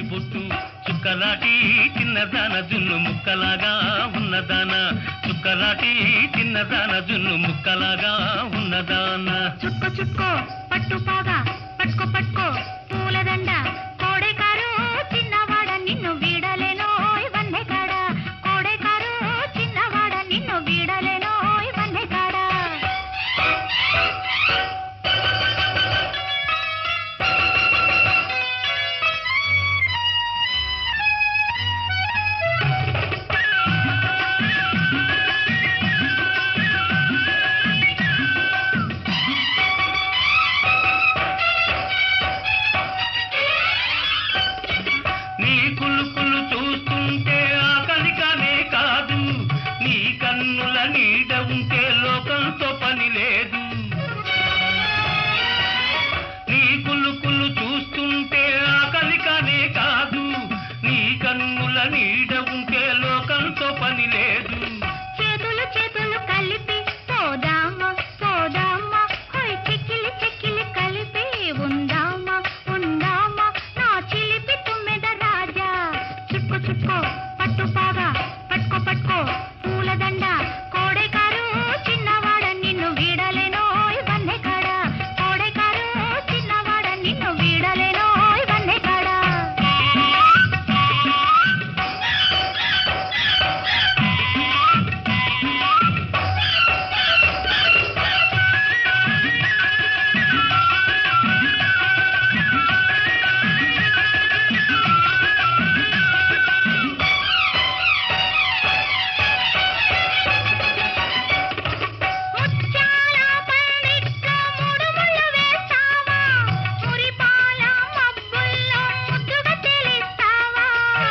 బొట్టు చుక్కలాటి చిన్నదాన జున్ను ముక్కలాగా ఉన్నదాన చుక్కలాటి చిన్నదాన జున్ను ముక్కలాగా ఉన్నదాన చుక్కో చుక్కో పట్టు పాగా పట్టుకో పట్టుకో పూలదండ కోడెకారు చిన్నవాడ నిన్ను వీడలేనో ఇవన్నీ కాడ కోడెకారు చిన్నవాడ నిన్ను వీడలేనో ఇవన్నీ కాడ నీ కులుకులు చూస్తుంటే ఆకలిగానే కాదు నీ కన్నుల నీడ ఉంటే లోకంతో పని లేదు నీ కులుకులు చూస్తుంటే ఆకలిగానే కాదు నీ కన్నుల నీడ ఉంటే లోకంతో పని లేదు చేతులు చేతులు కలిపి పోదామా పోదామా హోయ్ చెక్కిలి చెక్కిలి కలిపి ఉందామా ఉందామా నా చిలిపి తుమ్మెద రాజా చుక్కో చుక్కో పట్టు పాగా పట్టుకో పట్టుకో పూలదండ కోడెకారు చిన్నవాడ నిన్ను వీడలేనో ఇవన్నీ కాడ కోడెకారు చిన్నవాడ నిన్ను వీడలేనో ఇవన్నీ కాడ ముత్యాల పండిట్లో ముడుములు వేస్తావా మురిపాల మబ్బుల్లో ముద్దుగా తెలుస్తావా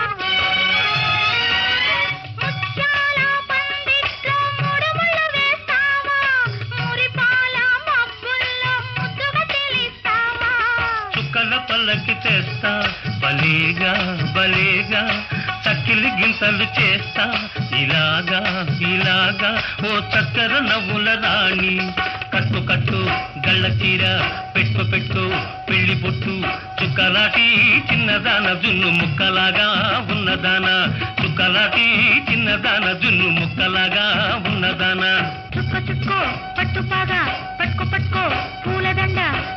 ముత్యాల పండిట్లో ముడుములు వేస్తావా మురిపాల మబ్బుల్లో ముద్దుగా తెలుస్తావా చుక్కల పల్లకి తెస్తా బలేగా బలేగా చక్కిలి గింతలు చేస్తా ఇలాగా ఇలాగా ఓ చక్కర నవ్వుల రాణి కట్టు కట్టు గళ్ళ చీర పెట్టు పెట్టు పెళ్లి బొట్టు చుక్కలాటి చిన్నదాన జున్ను ముక్కలాగా ఉన్నదాన చుక్కలాటి చిన్నదాన జున్ను ముక్కలాగా ఉన్నదాన చుక్క చుక్కో పట్టు పాగా పట్టుకో పట్టుకో పూలదండ